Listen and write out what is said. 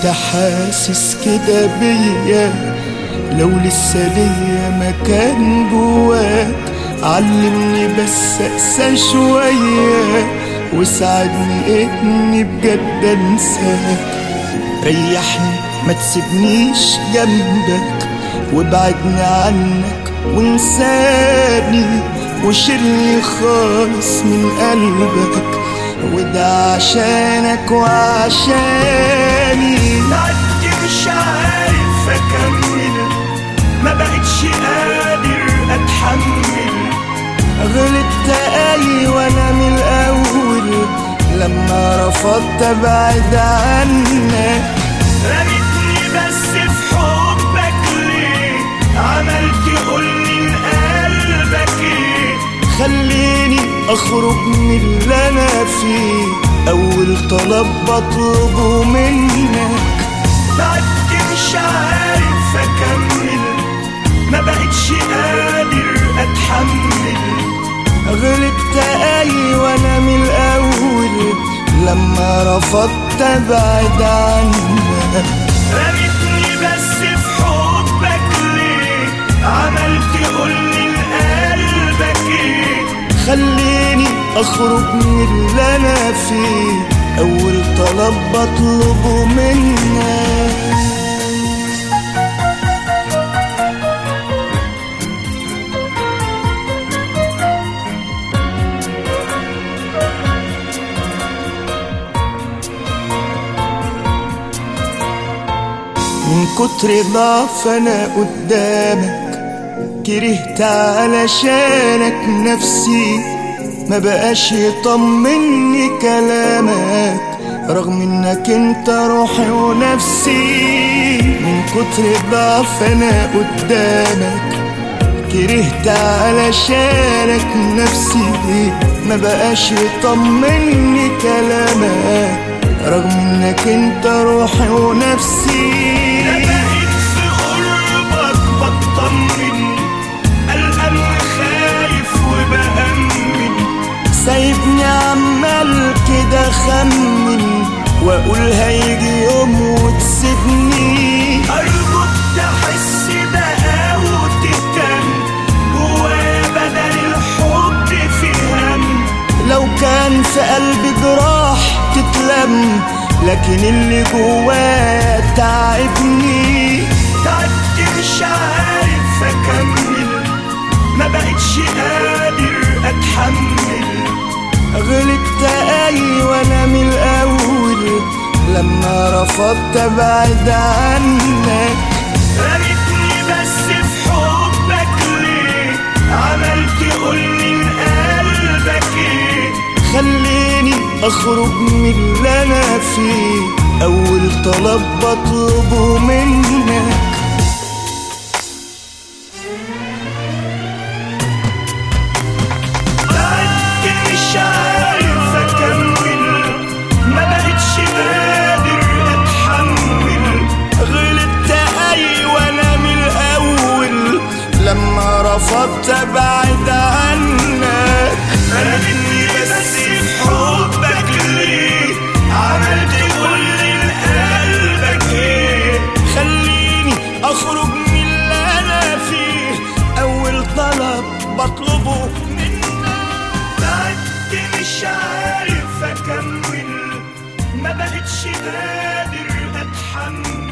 انت حاسس كده بيا لو لسه ليا مكان جواك علمني بس اقسى شوية وساعدني اني بجد انساك ريحني ما تسيبنيش جنبك وابعدني عنك وانساني وشيلني خالص من قلبك وده عشانك وعشاني تعبت مش عارف اكمل ما بقتش قادر اتحمل غلطت ايوه انا من الاول لما رفضت ابعد عنك رميتني بس في حبك ليه عملت قولي لقلبك ايه خليني اخرج من اللي انا فيه اول طلب بطلبه منك تعبت مش عارف اكمل ما بقتش قادر اتحمل غلطت ايوه انا من الاول لما رفضت ابعد عنك رميتني بس في حبك ليه عملت قولي لقلبك ايه خليني اخرج من اللي انا فيه اول طلب بطلبه منك من كتر ضعف انا قدامك كرهت علشانك نفسي ما بقاش يطمني كلامك رغم انك انت روحي ونفسي من كتر ضعف انا قدامك كرهت علشانك نفسي ما بقاش يطمني كلامك رغم انك انت روحي ونفسي ده بقيت في قربك بطمن قلقان وخايف وبأمن سايبني عمال كده خمن واقول هيجي يوم وتسيبني أرجوك تحس بقى وتهتم جوايا بدل الحب في هم لو كان في قلبي جراح تتلم لكن اللي جوايا تعبني تعبت مش عارف أكمل ما بقتش قادر أتحمل غلطت ايوه انا من الاول لما رفضت ابعد عنك رميتني بس في حبك ليه عملت قولي لقلبك ايه خليني اخرج من اللي انا فيه اول طلب بطلبه منك تعبت مش عارف اكمل ما بقتش قادر اتحمل غلطت ايوه انا من الاول لما رفضت ابعد عنك رميتني بس في حبك ليه عملت قولي لقلبك ايه خليني اخرج من اللي انا فيه اول طلب بطلبه منك تعبت مش عارف اكمل ما بقتش قادر اتحمل